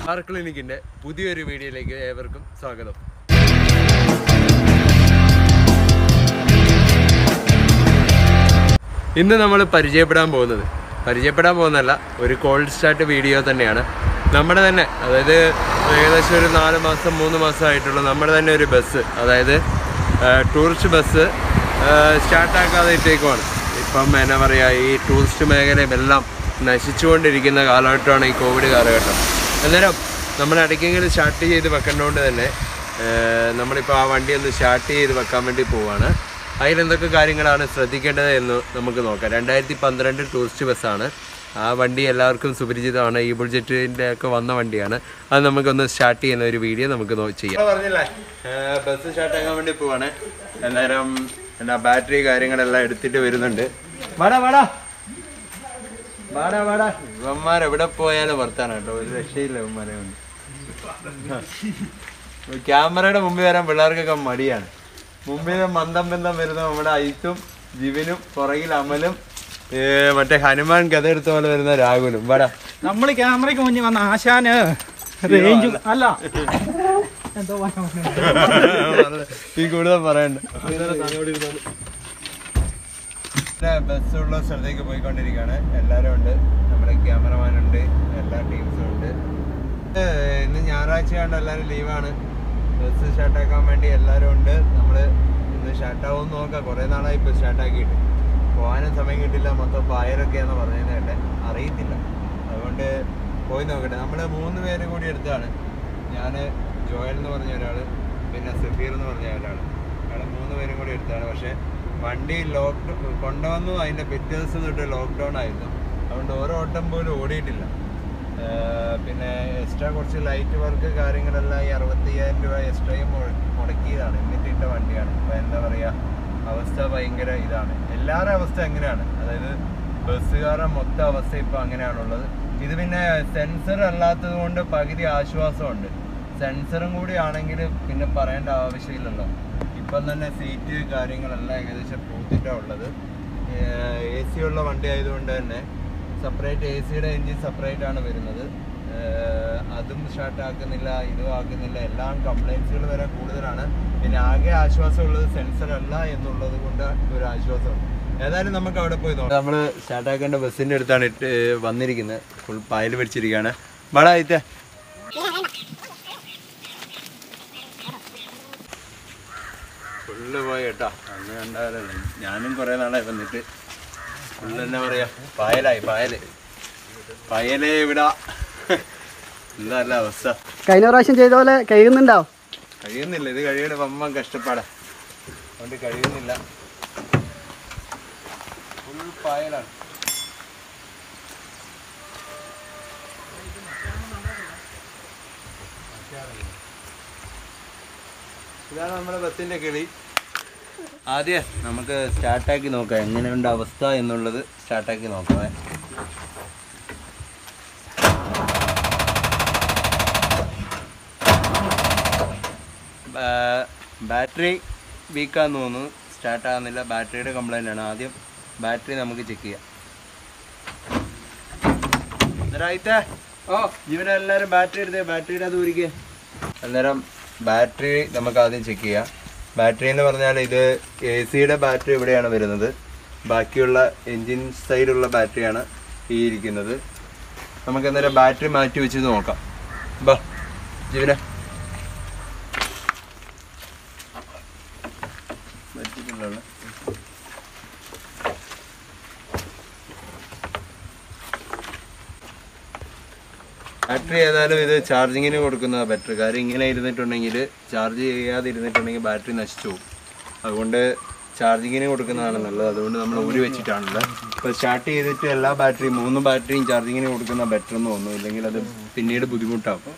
Car ക്ലിനിക്കിന്റെ പുതിയൊരു വീഡിയോയിലേക്ക് ഏവർക്കും സ്വാഗതം ഇന്ന് നമ്മൾ പരിചയപ്പെടാൻ പോകുന്നത് പരിചയപ്പെടാൻ പോകുന്നതല്ല ഒരു കോൾഡ് സ്റ്റാർട്ട് വീഡിയോ തന്നെയാണ് നമ്മുടെ തന്നെ അതായത് ഏകദേശം ഒരു നാല് മാസം മൂന്ന് മാസമായിട്ടുള്ള നമ്മുടെ തന്നെ ഒരു ബസ് അതായത് ടൂറിസ്റ്റ് ബസ് സ്റ്റാർട്ടാക്കാതെ ഇട്ടേക്കുവാണ് ഇപ്പം എന്നാ പറയുക ഈ ടൂറിസ്റ്റ് മേഖലയും എല്ലാം നശിച്ചുകൊണ്ടിരിക്കുന്ന കാലഘട്ടമാണ് ഈ കോവിഡ് കാലഘട്ടം അന്നേരം നമ്മൾ ഇടയ്ക്കെങ്കിലും സ്റ്റാർട്ട് ചെയ്ത് വെക്കേണ്ടതുകൊണ്ട് തന്നെ ഏഹ് നമ്മളിപ്പോൾ ആ വണ്ടി ഒന്ന് സ്റ്റാർട്ട് ചെയ്ത് വെക്കാൻ വേണ്ടി പോവാണ് അതിലെന്തൊക്കെ കാര്യങ്ങളാണ് ശ്രദ്ധിക്കേണ്ടത് എന്ന് നമുക്ക് നോക്കാം രണ്ടായിരത്തി പന്ത്രണ്ട് ടൂറിസ്റ്റ് ബസ്സാണ് ആ വണ്ടി എല്ലാവർക്കും സുപരിചിതമാണ് ഈ ബുൾജറ്റിൻ്റെ ഒക്കെ വന്ന വണ്ടിയാണ് അത് നമുക്കൊന്ന് സ്റ്റാർട്ട് ചെയ്യുന്ന ഒരു വീഡിയോ നമുക്ക് നോ- ചെയ്യാം പറഞ്ഞില്ലേ ബസ് സ്റ്റാർട്ട് ആക്കാൻ വേണ്ടി പോവാണ് അന്നേരം എന്നാ ബാറ്ററി കാര്യങ്ങളെല്ലാം എടുത്തിട്ട് വരുന്നുണ്ട് വാടാ വാടാ വാടാ വാടാ ഇവന്മാർ എവിടെ പോയാലും വർത്താണ് കേട്ടോ ഒരു രക്ഷയില്ല ഇവന്മാരെ കൊണ്ട് ക്യാമറയുടെ മുമ്പിൽ വരാൻ പിള്ളേർക്കൊക്കെ മടിയാണ് മുമ്പിൽ മന്ദം ബന്ധം വരുന്ന നമ്മുടെ ഐത്തും ജിവിനും പുറകിൽ അമലും ഏ, മറ്റേ ഹനുമാൻ കഥ എടുത്ത പോലെ വരുന്ന രാഹുലും വാടാ നമ്മൾ ക്യാമറയ്ക്ക് മുന്നിൽ വന്ന ആശാന് റേഞ്ച് അല്ല എന്തോ ഈ കൂടുതൽ പറയണ്ട ബസ്സുള്ള സ്ഥലത്തേക്ക് പോയിക്കൊണ്ടിരിക്കുകയാണ് എല്ലാവരും ഉണ്ട് നമ്മുടെ ക്യാമറമാൻ ഉണ്ട് എല്ലാ ടീംസും ഉണ്ട് ഏ, ഇന്ന് ഞായറാഴ്ച കൊണ്ട് എല്ലാവരും ലീവാണ് ബസ് സ്റ്റാർട്ടാക്കാൻ വേണ്ടി എല്ലാവരും ഉണ്ട് നമ്മൾ ഇന്ന് സ്റ്റാർട്ടാവും നോക്കാം കുറേ നാളായി ഇപ്പോൾ സ്റ്റാർട്ടാക്കിയിട്ട് പോകാനും സമയം കിട്ടില്ല മൊത്തം പായരൊക്കെയാന്ന് പറഞ്ഞത് കേട്ടെ അറിയത്തില്ല അതുകൊണ്ട് പോയി നോക്കട്ടെ നമ്മൾ മൂന്ന് പേര് കൂടി എടുത്താണ് ഞാൻ ജോയൽ എന്ന് പറഞ്ഞ ഒരാൾ പിന്നെ സഫീർ എന്ന് പറഞ്ഞ ഒരാൾ ഞങ്ങൾ മൂന്ന് പേരും കൂടി എടുത്താണ് പക്ഷേ വണ്ടി ലോക്ക് കൊണ്ടുവന്നു അതിൻ്റെ പിറ്റേ ദിവസം തൊട്ട് ലോക്ക്ഡൗൺ ആയിരുന്നു അതുകൊണ്ട് ഓരോ ഓട്ടം പോലും ഓടിയിട്ടില്ല ഏർ പിന്നെ എക്സ്ട്രാ കുറച്ച് ലൈറ്റ് വർക്ക് കാര്യങ്ങളെല്ലാം ഈ അറുപത്തയ്യായിരം രൂപ എക്സ്ട്രയും മുടക്കിയതാണ് എന്നിട്ട് ഇട്ട വണ്ടിയാണ് അപ്പോൾ എന്താ പറയുക അവസ്ഥ ഭയങ്കര ഇതാണ് എല്ലാവരുടെ അവസ്ഥ എങ്ങനെയാണ് അതായത് ബസ്സുകാരുടെ മൊത്തം അവസ്ഥ ഇപ്പോൾ അങ്ങനെയാണുള്ളത് ഇത് പിന്നെ സെൻസർ അല്ലാത്തത് കൊണ്ട് പകുതി ആശ്വാസമുണ്ട് സെൻസറും കൂടി ആണെങ്കിൽ പിന്നെ പറയേണ്ട ആവശ്യമില്ലല്ലോ ഇപ്പം തന്നെ സീറ്റ് കാര്യങ്ങളെല്ലാം ഏകദേശം പൂത്തിട്ടാണ് ഉള്ളത് എ സി ഉള്ള വണ്ടി ആയതുകൊണ്ട് തന്നെ സെപ്പറേറ്റ് എ സിയുടെ എൻജിൻ സെപ്പറേറ്റ് ആണ് വരുന്നത് ഏർ അതും സ്റ്റാർട്ട് ആക്കുന്നില്ല ഇതും ആക്കുന്നില്ല എല്ലാം കംപ്ലൈൻസുകൾ വരെ കൂടുതലാണ് പിന്നെ ആകെ ആശ്വാസമുള്ളത് സെൻസർ അല്ല എന്നുള്ളത് കൊണ്ട് ഒരു ആശ്വാസമുണ്ട് ഏതായാലും നമുക്ക് അവിടെ പോയി നോക്കാം നമ്മൾ സ്റ്റാർട്ട് ആക്കേണ്ട ബസ്സിൻ്റെ അടുത്താണ് ഇട്ട് വന്നിരിക്കുന്നത് ഫുൾ പായൽ പിടിച്ചിരിക്കുകയാണ് വടാ ഇത്തെ ഫുള്ള് പോയി കേട്ടാ അന്ന് കണ്ടാലല്ലേ ഞാനും കുറേ നാളായി വന്നിട്ട് ഫുള്ള് എന്നാ പറയാ പായലായി പായല് പായലേ വിടാ എന്താല്ല അവസ്ഥ കഴിഞ്ഞ പ്രാവശ്യം ചെയ്ത പോലെ കഴിയുന്നുണ്ടാവും കഴിയുന്നില്ല ഇത് കഴിയണ വമ്മ കഷ്ടപ്പാടാ അതുകൊണ്ട് കഴിയുന്നില്ല ഫുൾ പായലാണ് ഇതാണ് നമ്മുടെ ബസ്സിന്റെ കിളി ആദ്യം നമുക്ക് സ്റ്റാർട്ടാക്കി നോക്കാം എങ്ങനെയുണ്ട് അവസ്ഥ എന്നുള്ളത് സ്റ്റാർട്ടാക്കി നോക്കാം ബാറ്ററി വീക്കാന്ന് തോന്നുന്നു സ്റ്റാർട്ട് ആകുന്നില്ല ബാറ്ററിയുടെ കംപ്ലൈൻ്റ് ആണ് ആദ്യം ബാറ്ററി നമുക്ക് ചെക്ക് ചെയ്യാം അന്നേരം ഓ ഇവരെല്ലാവരും ബാറ്ററി എടുത്തേ ബാറ്ററിയുടെ അത് ഊരിക്കേ അന്നേരം ബാറ്ററി നമുക്ക് ആദ്യം ചെക്ക് ചെയ്യാം ബാറ്ററി എന്ന് പറഞ്ഞാൽ ഇത് എ സിയുടെ ബാറ്ററി ഇവിടെയാണ് വരുന്നത് ബാക്കിയുള്ള എൻജിൻ സൈഡുള്ള ബാറ്ററിയാണ് ഈ ഇരിക്കുന്നത് നമുക്ക് അന്നേരം ബാറ്ററി മാറ്റി വെച്ച് നോക്കാം ബാ ജീവനെ പറ്റിയിട്ടുള്ള ബാറ്ററി ഏതായാലും ഇത് ചാർജിങ്ങിന് കൊടുക്കുന്ന ബെറ്റർ കാര്യം ഇങ്ങനെ ഇരുന്നിട്ടുണ്ടെങ്കിൽ ചാർജ് ചെയ്യാതെ ഇരുന്നിട്ടുണ്ടെങ്കിൽ ബാറ്ററി നശിച്ചു പോകും അതുകൊണ്ട് ചാർജിങ്ങിന് കൊടുക്കുന്നതാണ് നല്ലത് അതുകൊണ്ട് നമ്മൾ ഊരി വെച്ചിട്ടാണുള്ളത് ഇപ്പോൾ സ്റ്റാർട്ട് ചെയ്തിട്ട് എല്ലാ ബാറ്ററിയും മൂന്ന് ബാറ്ററിയും ചാർജിങ്ങിന് കൊടുക്കുന്ന ബെറ്റർ എന്ന് തോന്നുന്നു ഇല്ലെങ്കിൽ അത് പിന്നീട് ബുദ്ധിമുട്ടാവും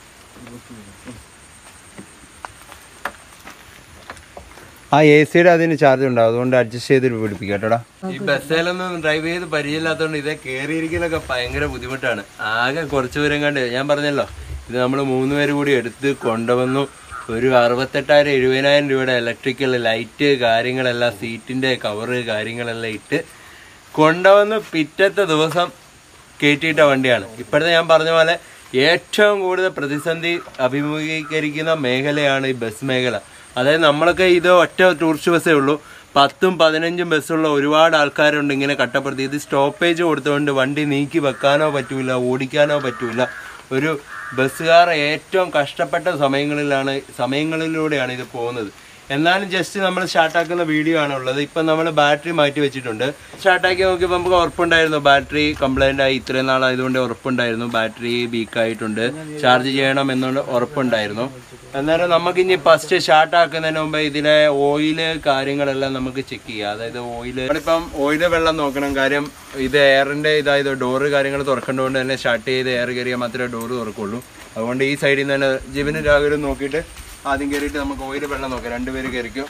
ആ എ സിയുടെ അതിന് ചാർജ് ഉണ്ടാവും അതുകൊണ്ട് അഡ്ജസ്റ്റ് ചെയ്ത് പിടിപ്പിക്കാം കേട്ടോടാ ഈ ബസ്സിലൊന്നും ഡ്രൈവ് ചെയ്ത് പരിചയമില്ലാത്തതുകൊണ്ട് ഇതേ കയറിയിരിക്കലൊക്കെ ഭയങ്കര ബുദ്ധിമുട്ടാണ് ആകെ കുറച്ച് ദൂരം കണ്ട് ഞാൻ പറഞ്ഞല്ലോ ഇത് നമ്മൾ മൂന്ന് പേര് കൂടി എടുത്ത് കൊണ്ടുവന്നു ഒരു അറുപത്തെട്ടായിരം എഴുപതിനായിരം രൂപയുടെ ഇലക്ട്രിക്കൽ ലൈറ്റ് കാര്യങ്ങളെല്ലാം സീറ്റിന്റെ കവറ് കാര്യങ്ങളെല്ലാം ഇട്ട് കൊണ്ടുവന്ന് പിറ്റത്തെ ദിവസം കയറ്റിയിട്ട വണ്ടിയാണ് ഇപ്പോഴത്തെ ഞാൻ പറഞ്ഞ പോലെ ഏറ്റവും കൂടുതൽ പ്രതിസന്ധി അഭിമുഖീകരിക്കുന്ന മേഖലയാണ് ഈ ബസ് മേഖല അതായത് നമ്മളൊക്കെ ഇത് ഒറ്റ ടൂറിസ്റ്റ് ബസ്സേ ഉള്ളൂ പത്തും പതിനഞ്ചും ബസ്സുള്ള ഒരുപാട് ആൾക്കാരുണ്ട് ഇങ്ങനെ കട്ടപ്പെടുത്തി ഇത് സ്റ്റോപ്പേജ് കൊടുത്തുകൊണ്ട് വണ്ടി നീക്കി വെക്കാനോ പറ്റൂല ഓടിക്കാനോ പറ്റൂല ഒരു ബസ്സുകാർ ഏറ്റവും കഷ്ടപ്പെട്ട സമയങ്ങളിലാണ് സമയങ്ങളിലൂടെയാണ് ഇത് പോകുന്നത് എന്നാലും ജസ്റ്റ് നമ്മൾ സ്റ്റാർട്ടാക്കുന്ന വീഡിയോ ആണ് ഉള്ളത് ഇപ്പം നമ്മൾ ബാറ്ററി മാറ്റി വെച്ചിട്ടുണ്ട് സ്റ്റാർട്ടാക്കി നോക്കിയപ്പോൾ നമുക്ക് ഉറപ്പുണ്ടായിരുന്നു ബാറ്ററി കംപ്ലൈൻ്റ് ആയി ഇത്രയും നാളായതുകൊണ്ട് ഉറപ്പുണ്ടായിരുന്നു ബാറ്ററി വീക്ക് ആയിട്ടുണ്ട് ചാർജ് ചെയ്യണം എന്നുകൊണ്ട് ഉറപ്പുണ്ടായിരുന്നു അന്നേരം നമുക്ക് ഇനി ഫസ്റ്റ് സ്റ്റാർട്ടാക്കുന്നതിന് മുമ്പ് ഇതിലെ ഓയില് കാര്യങ്ങളെല്ലാം നമുക്ക് ചെക്ക് ചെയ്യാം അതായത് ഓയില് നമ്മളിപ്പം ഓയില് വെള്ളം നോക്കണം കാര്യം ഇത് എയറിന്റെ ഇതായത് ഡോറ് കാര്യങ്ങൾ തുറക്കേണ്ടതുകൊണ്ട് തന്നെ സ്റ്റാർട്ട് ചെയ്ത് എയർ കയറിയാൽ മാത്രമേ ഡോറ് തുറക്കുള്ളൂ അതുകൊണ്ട് ഈ സൈഡിൽ നിന്ന് തന്നെ ജിബിന് രാവിലെ നോക്കിയിട്ട് ആദ്യം കയറിയിട്ട് നമുക്ക് ഓയിൽ വെള്ളം നോക്കാം രണ്ടുപേര് കയറിക്കും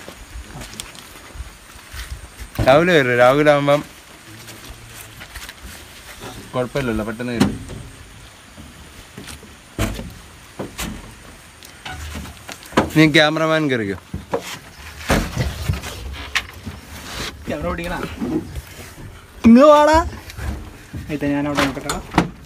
രാവിലെ കയറി രാവിലെ ആകുമ്പം കുഴപ്പമില്ലല്ലോ പെട്ടെന്ന് കയറി നീ ക്യാമറമാൻ കയറിക്കോ ക്യാമറ ഓടിക്കണ ഇങ്ങ് വാടാ ഇത് ഞാൻ അവിടെ നോക്കട്ടെ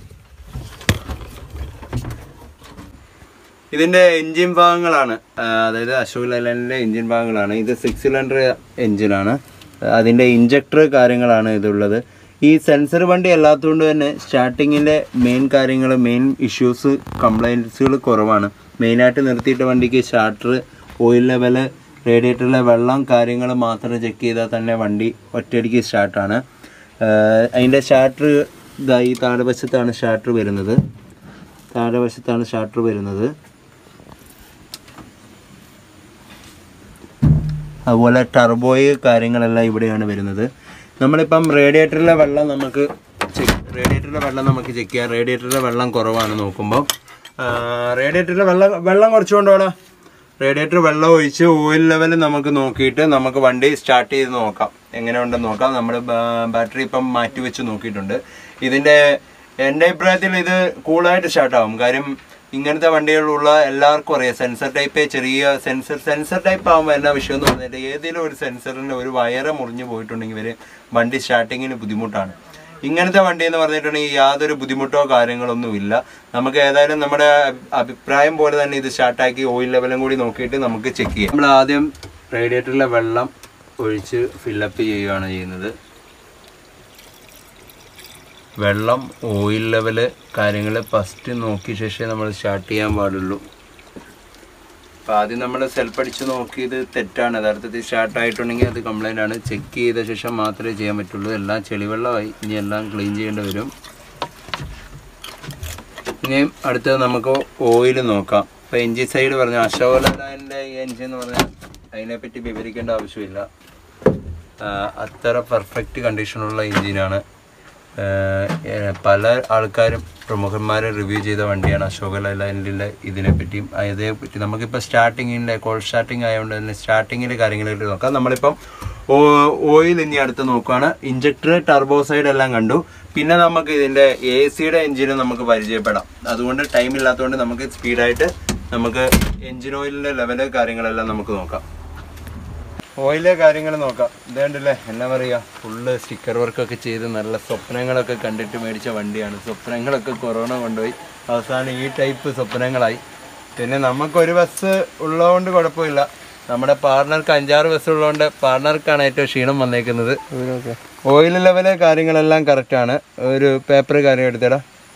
ഇതിന്റെ എഞ്ചിൻ ഭാഗങ്ങളാണ് ആ, അതായത് അശോക് ലൈലാൻഡിന്റെ എഞ്ചിൻ ഭാഗങ്ങളാണ് ഇത് സിക്സ് സിലിണ്ടർ എഞ്ചിനാണ് അതിന്റെ ഇഞ്ചക്ടർ കാര്യങ്ങളാണ് ഇതുള്ളത് ഈ സെൻസർ വണ്ടി അല്ലാത്തതുകൊണ്ട് തന്നെ സ്റ്റാർട്ടിങ്ങിന്റെ മെയിൻ കാര്യങ്ങൾ മെയിൻ ഇഷ്യൂസ് കംപ്ലൈൻസുകൾ കുറവാണ് മെയിനായിട്ട് നിർത്തിയിട്ട വണ്ടിക്ക് സ്റ്റാർട്ടർ ഓയിൽ ലെവല് റേഡിയേറ്ററിലെ വെള്ളം കാര്യങ്ങൾ മാത്രം ചെക്ക് ചെയ്താൽ തന്നെ വണ്ടി ഒറ്റയടിക്ക് സ്റ്റാർട്ടാണ് അതിൻ്റെ സ്റ്റാർട്ടർ ഇതായി താഴെവശത്താണ് സ്റ്റാർട്ടർ വരുന്നത് താഴെവശത്താണ് സ്റ്റാർട്ടർ വരുന്നത് അതുപോലെ ടർബോയ് കാര്യങ്ങളെല്ലാം ഇവിടെയാണ് വരുന്നത് നമ്മളിപ്പം റേഡിയേറ്ററിലെ വെള്ളം നമുക്ക് ചെക്ക് റേഡിയേറ്ററിലെ വെള്ളം നമുക്ക് ചെക്ക് ചെയ്യാം റേഡിയേറ്ററിലെ വെള്ളം കുറവാണ് നോക്കുമ്പോൾ റേഡിയേറ്ററിലെ വെള്ളം വെള്ളം കുറച്ചുകൊണ്ടോടാ റേഡിയേറ്റർ വെള്ളം ഒഴിച്ച് ഓയിൽ ലെവൽ നമുക്ക് നോക്കിയിട്ട് നമുക്ക് വണ്ടി സ്റ്റാർട്ട് ചെയ്ത് നോക്കാം എങ്ങനെ ഉണ്ടെന്ന് നോക്കാം നമ്മൾ ബാറ്ററി ഇപ്പം മാറ്റി വെച്ച് നോക്കിയിട്ടുണ്ട് ഇതിൻ്റെ എൻ്റെ അഭിപ്രായത്തിൽ ഇത് കൂളായിട്ട് സ്റ്റാർട്ടാവും കാര്യം ഇങ്ങനത്തെ വണ്ടികളുള്ള എല്ലാവർക്കും അറിയാം സെൻസർ ടൈപ്പ് ചെറിയ സെൻസർ സെൻസർ ടൈപ്പ് ആകുമ്പോൾ എന്നാ വിഷയം എന്ന് പറഞ്ഞാൽ ഏതെങ്കിലും ഒരു സെൻസറിന്റെ ഒരു വയറ് മുറിഞ്ഞു പോയിട്ടുണ്ടെങ്കിൽ ഇവര് വണ്ടി സ്റ്റാർട്ടിങ്ങിന് ബുദ്ധിമുട്ടാണ് ഇങ്ങനത്തെ വണ്ടി എന്ന് പറഞ്ഞിട്ടുണ്ടെങ്കിൽ യാതൊരു ബുദ്ധിമുട്ടോ കാര്യങ്ങളൊന്നും ഇല്ല നമുക്ക് ഏതായാലും നമ്മുടെ അഭിപ്രായം പോലെ തന്നെ ഇത് സ്റ്റാർട്ടാക്കി ഓയിൽ ലെവലും കൂടി നോക്കിയിട്ട് നമുക്ക് ചെക്ക് ചെയ്യാം നമ്മൾ ആദ്യം റേഡിയേറ്ററിലെ വെള്ളം ഒഴിച്ച് ഫില്ലപ്പ് ചെയ്യുകയാണ് ചെയ്യുന്നത് വെള്ളം ഓയിൽ ലെവല് കാര്യങ്ങൾ ഫസ്റ്റ് നോക്കിയ ശേഷമേ നമ്മൾ സ്റ്റാർട്ട് ചെയ്യാൻ പാടുള്ളൂ അപ്പോൾ ആദ്യം നമ്മൾ സെൽഫ് അടിച്ച് നോക്കിയത് തെറ്റാണ് യഥാർത്ഥത്തിൽ സ്റ്റാർട്ട് ആയിട്ടുണ്ടെങ്കിൽ അത് കംപ്ലൈൻ്റ് ആണ് ചെക്ക് ചെയ്ത ശേഷം മാത്രമേ ചെയ്യാൻ പറ്റുള്ളൂ എല്ലാം ചെളിവെള്ളമായി ഇനി എല്ലാം ക്ലീൻ ചെയ്യേണ്ടി വരും ഇനിയും അടുത്തത് നമുക്ക് ഓയിൽ നോക്കാം ഇപ്പോൾ എൻജിൻ സൈഡ് പറഞ്ഞു അശോകലാൻ്റെ ഈ എൻജിൻ എന്ന് പറഞ്ഞാൽ അതിനെപ്പറ്റി വിവരിക്കേണ്ട ആവശ്യമില്ല ആ, അത്ര പെർഫെക്റ്റ് കണ്ടീഷനുള്ള എൻജിനാണ് പല ആൾക്കാരും പ്രമുഖന്മാരെ റിവ്യൂ ചെയ്ത വണ്ടിയാണ് അശോക ലൈലാൻഡിൻ്റെ ഇതിനെപ്പറ്റിയും അതേപറ്റി നമുക്കിപ്പോൾ സ്റ്റാർട്ടിങ്ങിൻ്റെ കോൾ സ്റ്റാർട്ടിങ് ആയതുകൊണ്ട് തന്നെ സ്റ്റാർട്ടിങ്ങിൻ്റെ കാര്യങ്ങളിലേക്ക് നോക്കാം നമ്മളിപ്പം ഓയിൽ ഇനി അടുത്ത് നോക്കുകയാണ് ഇഞ്ചക്ടർ ടർബോ സൈഡ് എല്ലാം കണ്ടു പിന്നെ നമുക്ക് ഇതിൻ്റെ എ സിയുടെ എഞ്ചിനും നമുക്ക് പരിചയപ്പെടാം അതുകൊണ്ട് ടൈം ഇല്ലാത്തതുകൊണ്ട് നമുക്ക് സ്പീഡായിട്ട് നമുക്ക് എഞ്ചിൻ ഓയിലിൻ്റെ ലെവല് കാര്യങ്ങളെല്ലാം നമുക്ക് നോക്കാം ഓയിലെ കാര്യങ്ങൾ നോക്കാം ഇതേണ്ടല്ലേ എന്നാ പറയുക ഫുള്ള് സ്റ്റിക്കർ വർക്കൊക്കെ ചെയ്ത് നല്ല സ്വപ്നങ്ങളൊക്കെ കണ്ടിട്ട് മേടിച്ച വണ്ടിയാണ് സ്വപ്നങ്ങളൊക്കെ കൊറോണ കൊണ്ടുപോയി അവസാനം ഈ ടൈപ്പ് സ്വപ്നങ്ങളായി പിന്നെ നമുക്കൊരു ബസ് ഉള്ളതുകൊണ്ട് കുഴപ്പമില്ല നമ്മുടെ പാർട്ണർക്ക് അഞ്ചാറ് ബസ് ഉള്ളതുകൊണ്ട് പാർട്ണർക്കാണ് ഏറ്റവും ക്ഷീണം വന്നേക്കുന്നത് ഓയിൽ ലെവല് കാര്യങ്ങളെല്ലാം കറക്റ്റാണ് ഒരു പേപ്പർ കാര്യം എടുത്തേടാ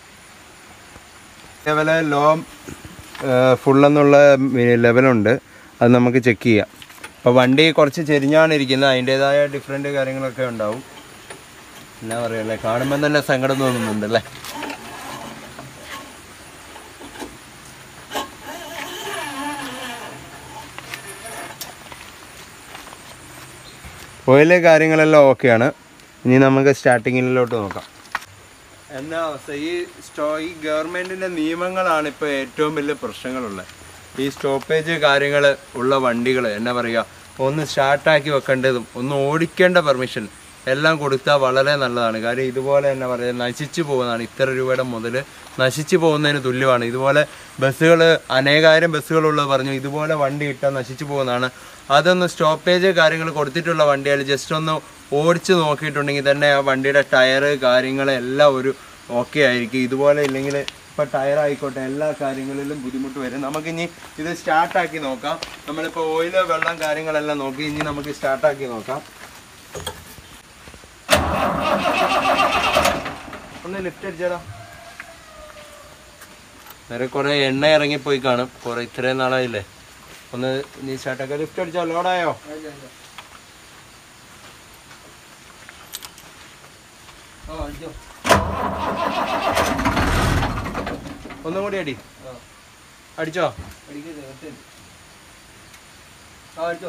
ലെവല് ലോ ഫുൾ എന്നുള്ള ലെവലുണ്ട് അത് നമുക്ക് ചെക്ക് ചെയ്യാം അപ്പോൾ വണ്ടി കുറച്ച് ചെരിഞ്ഞാണ് ഇരിക്കുന്നത് അതിൻ്റെതായ ഡിഫറെൻറ്റ് കാര്യങ്ങളൊക്കെ ഉണ്ടാവും എന്നാ പറയല്ലേ കാണുമ്പോൾ തന്നെ സങ്കടം തോന്നുന്നുണ്ടല്ലേ ഓയിലെ കാര്യങ്ങളെല്ലാം ഓക്കെയാണ് ഇനി നമുക്ക് സ്റ്റാർട്ടിങ്ങിലോട്ട് നോക്കാം എന്നാ അവസ്ഥ ഈ സ്റ്റോ ഈ ഗവൺമെന്റിന്റെ നിയമങ്ങളാണ് ഇപ്പോൾ ഏറ്റവും വലിയ പ്രശ്നങ്ങളുള്ളത് ഈ സ്റ്റോപ്പേജ് കാര്യങ്ങൾ ഉള്ള വണ്ടികൾ എന്നാ പറയുക ഒന്ന് സ്റ്റാർട്ടാക്കി വെക്കേണ്ടതും ഒന്ന് ഓടിക്കേണ്ട പെർമിഷൻ എല്ലാം കൊടുത്താൽ വളരെ നല്ലതാണ് കാര്യം ഇതുപോലെ എന്നാ പറയുക നശിച്ചു പോകുന്നതാണ് ഇത്ര രൂപയുടെ മുതൽ നശിച്ചു പോകുന്നതിന് തുല്യമാണ് ഇതുപോലെ ബസ്സുകൾ അനേകായിരം ബസ്സുകളുള്ളത് പറഞ്ഞു ഇതുപോലെ വണ്ടി ഇട്ടാൽ നശിച്ചു പോകുന്നതാണ് അതൊന്ന് സ്റ്റോപ്പേജ് കാര്യങ്ങൾ കൊടുത്തിട്ടുള്ള വണ്ടിയാൽ ജസ്റ്റ് ഒന്ന് ഓടിച്ച് നോക്കിയിട്ടുണ്ടെങ്കിൽ തന്നെ ആ വണ്ടിയുടെ ടയറ് കാര്യങ്ങൾ എല്ലാം ഒരു ഓക്കെ ആയിരിക്കും ഇതുപോലെ ഇല്ലെങ്കിൽ ഇപ്പൊ ടയർ ആയിക്കോട്ടെ എല്ലാ കാര്യങ്ങളിലും ബുദ്ധിമുട്ട് വരും നമുക്കിനി ഇത് സ്റ്റാർട്ടാക്കി നോക്കാം നമ്മളിപ്പോൾ ഓയില് വെള്ളം കാര്യങ്ങളെല്ലാം നോക്കി ഇനി നമുക്ക് സ്റ്റാർട്ടാക്കി നോക്കാം ഒന്ന് ലിഫ്റ്റ് അടിച്ചാലോ നേരെ കുറെ എണ്ണ ഇറങ്ങിപ്പോയി കാണും കുറെ ഇത്രയും നാളായില്ലേ ഒന്ന് നീ സ്റ്റാർട്ടാക്കി ലിഫ്റ്റ് അടിച്ചോ ലോഡായോ ഒന്നും കൂടി അടി അടിച്ചോ അടിച്ചോ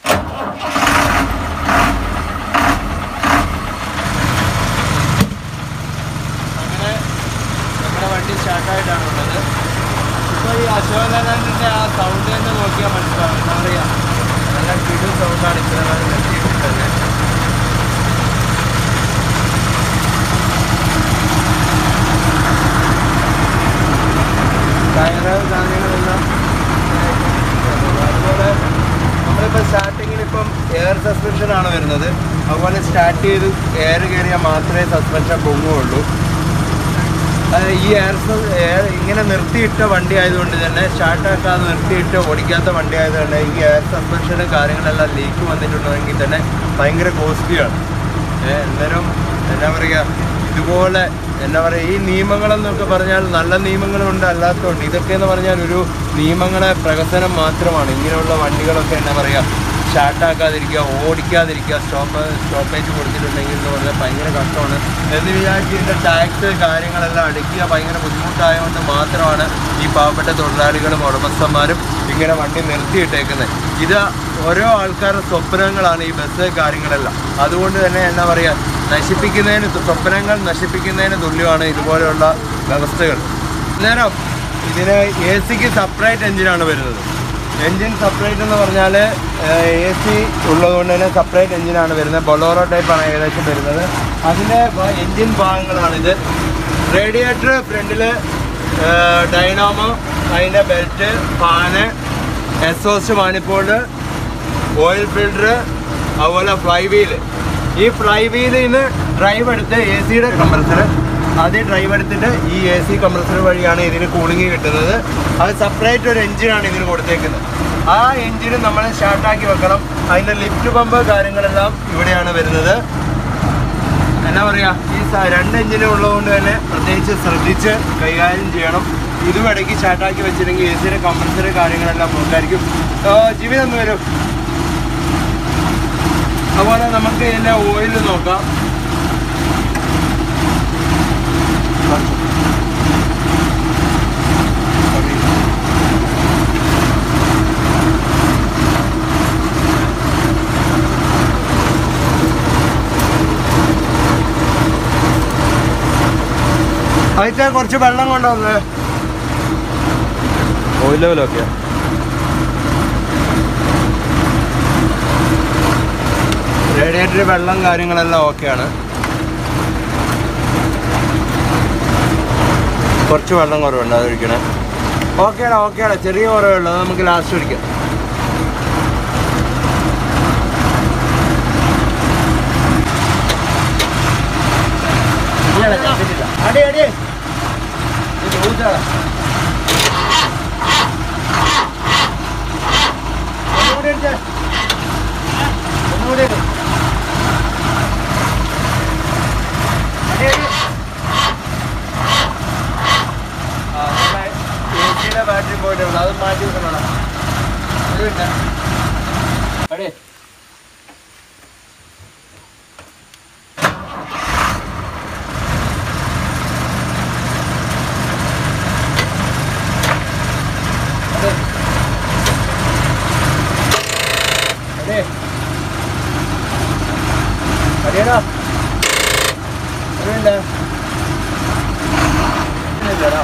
അങ്ങനെ നമ്മുടെ വണ്ടി സ്റ്റാർട്ടായിട്ടാണുള്ളത് ഇപ്പോൾ ഈ അശോകനന്ദൻ്റെ ആ സൗണ്ട് തന്നെ നോക്കിയാൽ മനസ്സിലാവും എന്താ പറയുക നല്ല കിടു സൗണ്ടാണ് ഇത്ര നേരം നിർത്തിയിട്ടുള്ളത് ടയറ് കാര്യങ്ങളെല്ലാം അതുപോലെ നമ്മളിപ്പോൾ സ്റ്റാർട്ടിങ്ങിൽ ഇപ്പം എയർ സസ്പെൻഷൻ ആണ് വരുന്നത് അതുപോലെ സ്റ്റാർട്ട് ചെയ്ത് എയർ കയറിയാൽ മാത്രമേ സസ്പെൻഷൻ പൊങ്ങുകയുള്ളൂ അത് ഈ എയർ എയർ ഇങ്ങനെ നിർത്തിയിട്ട വണ്ടി ആയതുകൊണ്ട് തന്നെ സ്റ്റാർട്ടാക്കാതെ നിർത്തിയിട്ട് ഓടിക്കാത്ത വണ്ടി ആയതുകൊണ്ട് ഈ എയർ സസ്പെൻഷനും കാര്യങ്ങളെല്ലാം ലീക്ക് വന്നിട്ടുണ്ടെങ്കിൽ തന്നെ ഭയങ്കര കോസ്റ്റ്ലിയാണ് അന്നേരം എന്നാ പറയുക ഇതുപോലെ എന്നാ പറയുക ഈ നിയമങ്ങളെന്നൊക്കെ പറഞ്ഞാൽ നല്ല നിയമങ്ങളുണ്ട് അല്ലാത്തതുണ്ട് ഇതൊക്കെ എന്ന് പറഞ്ഞാൽ ഒരു നിയമങ്ങളെ പ്രകസനം മാത്രമാണ് ഇങ്ങനെയുള്ള വണ്ടികളൊക്കെ എന്നാ പറയുക സ്റ്റാർട്ടാക്കാതിരിക്കുക ഓടിക്കാതിരിക്കുക സ്റ്റോപ്പ് സ്റ്റോപ്പേജ് കൊടുത്തിട്ടുണ്ടെങ്കിൽ എന്ന് പറഞ്ഞാൽ ഭയങ്കര കഷ്ടമാണ് എന്ന് വിചാരിച്ച് ഇതിൻ്റെ ടാക്സ് കാര്യങ്ങളെല്ലാം അടയ്ക്കുക ഭയങ്കര ബുദ്ധിമുട്ടായതുകൊണ്ട് മാത്രമാണ് ഈ പാവപ്പെട്ട തൊഴിലാളികളും ഉടമസ്ഥന്മാരും ഇങ്ങനെ വണ്ടി നിർത്തിയിട്ടേക്കുന്നത് ഇത് ഓരോ ആൾക്കാരുടെ സ്വപ്നങ്ങളാണ് ഈ ബസ് കാര്യങ്ങളെല്ലാം അതുകൊണ്ട് തന്നെ എന്നാ പറയുക നശിപ്പിക്കുന്നതിന് തു- സ്വപ്നങ്ങൾ നശിപ്പിക്കുന്നതിന് തുല്യമാണ് ഇതുപോലെയുള്ള വ്യവസ്ഥകൾ അന്നേരം ഇതിന് എ സിക്ക് സെപ്പറേറ്റ് എഞ്ചിനാണ് വരുന്നത് എൻജിൻ സെപ്പറേറ്റ് എന്ന് പറഞ്ഞാൽ എ സി ഉള്ളതുകൊണ്ട് തന്നെ സെപ്പറേറ്റ് എൻജിനാണ് വരുന്നത് ബൊളോറോ ടൈപ്പാണ് ഏകദേശം വരുന്നത് അതിൻ്റെ എൻജിൻ ഭാഗങ്ങളാണിത് റേഡിയേറ്റർ ഫ്രണ്ടിൽ ഡൈനാമോ അതിൻ്റെ belt fan exhaust manifold oil filter അതുപോലെ ഫ്ലൈ വീല് ഈ ഫ്ലൈ വീലിൽ നിന്ന് ഡ്രൈവ് എടുത്ത് എ സിയുടെ കംപ്രസർ ആദ്യം ഡ്രൈവ് എടുത്തിട്ട് ഈ എ സി കംപ്രസർ വഴിയാണ് ഇതിന് കൂളിംഗ് കിട്ടുന്നത് അത് സെപ്പറേറ്റ് ഒരു എഞ്ചിനാണ് ഇതിന് കൊടുത്തേക്കുന്നത് ആ എഞ്ചിന് നമ്മൾ സ്റ്റാർട്ടാക്കി വെക്കണം അതിൻ്റെ ലിഫ്റ്റ് പമ്പ് കാര്യങ്ങളെല്ലാം ഇവിടെയാണ് വരുന്നത് എന്നാ പറയാ ഈ സ- രണ്ട് എഞ്ചിനും ഉള്ളതുകൊണ്ട് തന്നെ പ്രത്യേകിച്ച് ശ്രദ്ധിച്ച് കൈകാര്യം ചെയ്യണം ഇതും ഇടയ്ക്ക് സ്റ്റാർട്ടാക്കി വെച്ചില്ലെങ്കിൽ എ സിയുടെ കംപ്രസർ കാര്യങ്ങളെല്ലാം പോക്കായിരിക്കും ജീവിതം ഒന്ന് വരും അതുപോലെ നമുക്ക് ഇതിൻ്റെ ഓയിൽ നോക്കാം അതിത്തെ കുറച്ച് വെള്ളം കൊണ്ടുവന്ന് ഓയിൽ ലെവലൊക്കെ റേഡിയേറ്റർ വെള്ളം കാര്യങ്ങളെല്ലാം ഓക്കെയാണ് കുറച്ച് വെള്ളം കുറവുണ്ട് അത് ഒഴിക്കണേ ഓക്കേടാ ഓക്കേടാ ചെറിയ കുറവേ ഉള്ളൂ അത് നമുക്ക് ലാസ്റ്റ് ഒഴിക്കാം ഇല്ലടാ, ചത്തിട്ടില്ല. അടി അടി ഇത് ഊറ്റാടാ. ഒന്നുകൂടി അടിച്ചേ. ഒന്നുകൂടി ഇട്. അടി അടി ആ, നമ്മുടെ AC യുടെ ബാറ്ററി പോയിട്ടുണ്ട് അത് മാറ്റി വെക്കണോടാ ഒരു മിനിറ്റ് അടേ അടേ അടേ അടിയടാ ഒരു മിനിറ്റ് ഇല്ലടാ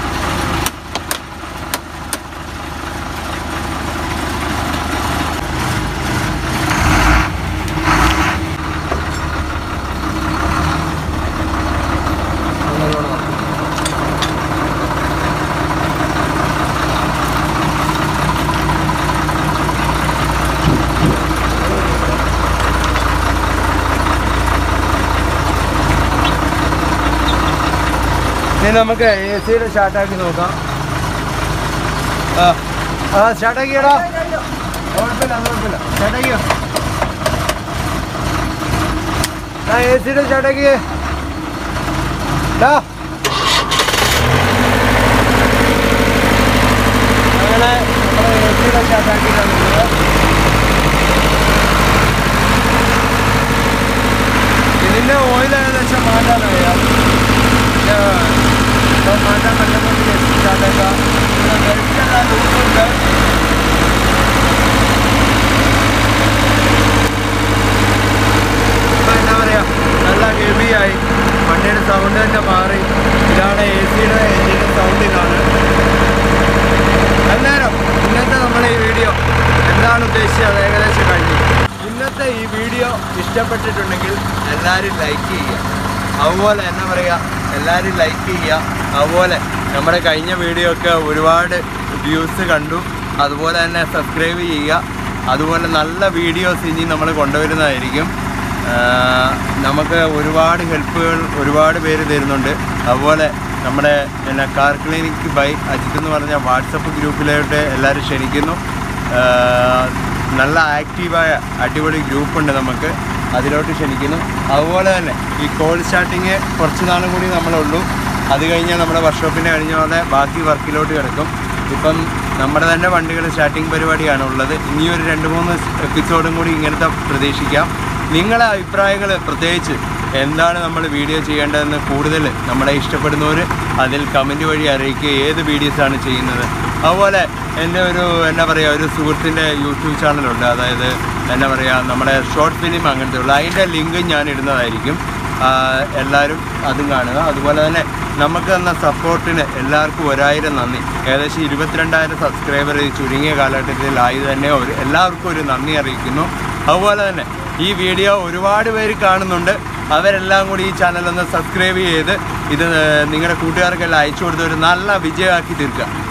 ഇനി നമുക്ക് എ സിയുടെ സ്റ്റാർട്ടാക്കി നോക്കാം ആ ആ സ്റ്റാർട്ടാക്കിയടാ കുഴപ്പമില്ല അത് കുഴപ്പമില്ല സ്റ്റാർട്ടാക്കിയോ ആ എ സിയുടെ സ്റ്റാർട്ടാക്കിയേ ഡാ അങ്ങനെ നമ്മൾ എ സിയുടെ സ്റ്റാർട്ടാക്കിയിട്ടുണ്ട് ഇതിൻ്റെ ഓയിൽ ഏകദേശം മാറ്റാനായ ഇപ്പം മാറ്റാൻ പറ്റുന്ന എ സി സ്റ്റാർട്ടാക്കാം ഇവിടെ ബെൽറ്റെല്ലാം ലൂസുണ്ട് ഇപ്പം എന്താ പറയുക നല്ല ഹെവിയായി വണ്ടിയുടെ സൗണ്ട് തന്നെ മാറി ഇതാണ് എ സിയുടെ എഞ്ചിൻ്റെ സൗണ്ട് ഇതാണ് അന്നേരം ഇന്നത്തെ നമ്മുടെ ഈ വീഡിയോ എന്താണ് ഉദ്ദേശിച്ചത് അത് ഏകദേശം കഴിഞ്ഞു ഇന്നത്തെ ഈ വീഡിയോ ഇഷ്ടപ്പെട്ടിട്ടുണ്ടെങ്കിൽ എല്ലാവരും ലൈക്ക് ചെയ്യുക അതുപോലെ എന്നാ പറയുക എല്ലാവരും ലൈക്ക് ചെയ്യുക അതുപോലെ നമ്മുടെ കഴിഞ്ഞ വീഡിയോ ഒക്കെ ഒരുപാട് വ്യൂസ് കണ്ടു അതുപോലെ തന്നെ സബ്സ്ക്രൈബ് ചെയ്യുക അതുപോലെ നല്ല വീഡിയോസ് ഇനി നമ്മൾ കൊണ്ടുവരുന്നതായിരിക്കും ആഹ് നമുക്ക് ഒരുപാട് ഹെൽപ്പുകൾ ഒരുപാട് പേര് തരുന്നുണ്ട് അതുപോലെ നമ്മുടെ എന്നാ കാർ ക്ലിനിക് ബൈ അജിത്ത് എന്ന് പറഞ്ഞ വാട്സപ്പ് ഗ്രൂപ്പിലോട്ട് എല്ലാവരും ക്ഷണിക്കുന്നു ആഹ് നല്ല ആക്റ്റീവായ അടിപൊളി ഗ്രൂപ്പുണ്ട് നമുക്ക് അതിലോട്ട് ക്ഷണിക്കുന്നു അതുപോലെ തന്നെ ഈ കോൾ സ്റ്റാർട്ടിങ് കുറച്ച് നാളും കൂടി നമ്മളുള്ളൂ അത് കഴിഞ്ഞാൽ നമ്മുടെ വർക്ക്ഷോപ്പിൻ്റെ കഴിഞ്ഞ പോലെ ബാക്കി വർക്കിലോട്ട് കിടക്കും ഇപ്പം നമ്മുടെ തന്നെ വണ്ടികൾ സ്റ്റാർട്ടിങ് പരിപാടിയാണ് ഉള്ളത് ഇനിയൊരു രണ്ട് മൂന്ന് എപ്പിസോഡും കൂടി ഇങ്ങനത്തെ പ്രതീക്ഷിക്കാം നിങ്ങളെ അഭിപ്രായങ്ങൾ പ്രത്യേകിച്ച് എന്താണ് നമ്മൾ വീഡിയോ ചെയ്യേണ്ടതെന്ന് കൂടുതൽ നമ്മളെ ഇഷ്ടപ്പെടുന്നവർ അതിൽ കമൻറ്റ് വഴി അറിയിക്കുക ഏത് വീഡിയോസാണ് ചെയ്യുന്നത് അതുപോലെ എൻ്റെ ഒരു എന്നാ പറയുക ഒരു സുഹൃത്തിൻ്റെ യൂട്യൂബ് ചാനലുണ്ട് അതായത് എന്നാ പറയുക നമ്മുടെ ഷോർട്ട് ഫിലിം അങ്ങനത്തെ ഉള്ള അതിൻ്റെ ലിങ്ക് ഞാൻ ഇടുന്നതായിരിക്കും ആ, എല്ലാവരും അതും കാണുക അതുപോലെ തന്നെ നമുക്ക് തന്ന സപ്പോർട്ടിന് എല്ലാവർക്കും ഒരായിരം നന്ദി ഏകദേശം ഇരുപത്തിരണ്ടായിരം സബ്സ്ക്രൈബർ ഈ ചുരുങ്ങിയ കാലഘട്ടത്തിൽ ആയി തന്നെ ഒരു എല്ലാവർക്കും ഒരു നന്ദി അറിയിക്കുന്നു അതുപോലെ തന്നെ ഈ വീഡിയോ ഒരുപാട് പേര് കാണുന്നുണ്ട് അവരെല്ലാം കൂടി ഈ ചാനൽ ഒന്ന് സബ്സ്ക്രൈബ് ചെയ്ത് ഇത് നിങ്ങളുടെ കൂട്ടുകാർക്കെല്ലാം അയച്ചു കൊടുത്ത് ഒരു നല്ല വിജയമാക്കി തീർക്കുക